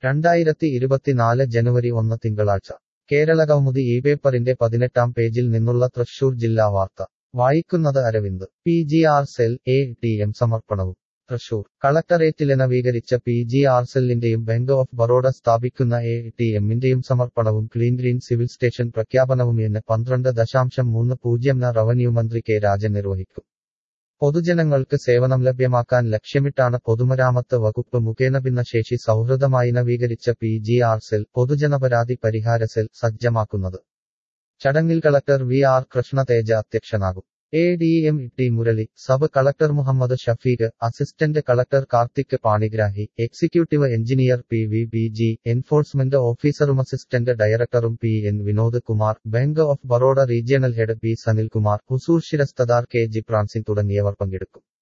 രണ്ടായിരത്തി ഇരുപത്തിനാല് ജനുവരി ഒന്ന് തിങ്കളാഴ്ച കേരളകൗമുദി ഈ പേപ്പറിന്റെ പതിനെട്ടാം പേജിൽ നിന്നുള്ള തൃശൂർ ജില്ലാ വാർത്ത വായിക്കുന്നത് Aravind P G R cell A T M സമർപ്പണവും തൃശൂർ കളക്ടറേറ്റിലെ നവീകരിച്ച പി ജി ആർ സെല്ലിന്റെയും ബാങ്ക് ഓഫ് ബറോഡ സ്ഥാപിക്കുന്ന എ ടി എമ്മിന്റെയും സമർപ്പണവും ക്ലീൻ ഗ്രീൻ സിവിൽ സ്റ്റേഷൻ പ്രഖ്യാപനവും എന്ന് പന്ത്രണ്ട് ദശാംശം മൂന്ന് പൂജ്യം ന റവന്യൂ മന്ത്രി കെ രാജൻ നിർവഹിക്കും പൊതുജനങ്ങൾക്ക് സേവനം ലഭ്യമാക്കാൻ ലക്ഷ്യമിട്ടാണ് പൊതുമരാമത്ത് വകുപ്പ് മുഖേന ഭിന്നശേഷി സൗഹൃദമായി നവീകരിച്ച പി ജി ആർ സെൽ പൊതുജനപരാതി പരിഹാര സെൽ സജ്ജമാക്കുന്നത് ചടങ്ങിൽ കളക്ടർ വി ആർ കൃഷ്ണതേജ അധ്യക്ഷനാകും A D M T Murali sub collector Muhammad Shafeeq assistant collector Karthik Panigrahi executive engineer P V B G enforcement ഓഫീസറും അസിസ്റ്റന്റ് ഡയറക്ടറും P N Vinod Kumar bank of Baroda regional head P Sanilkumar ഹുസൂർ ശിരസ്തദാർ K G പ്രാൻസിംഗ് തുടങ്ങിയവർ പങ്കെടുക്കും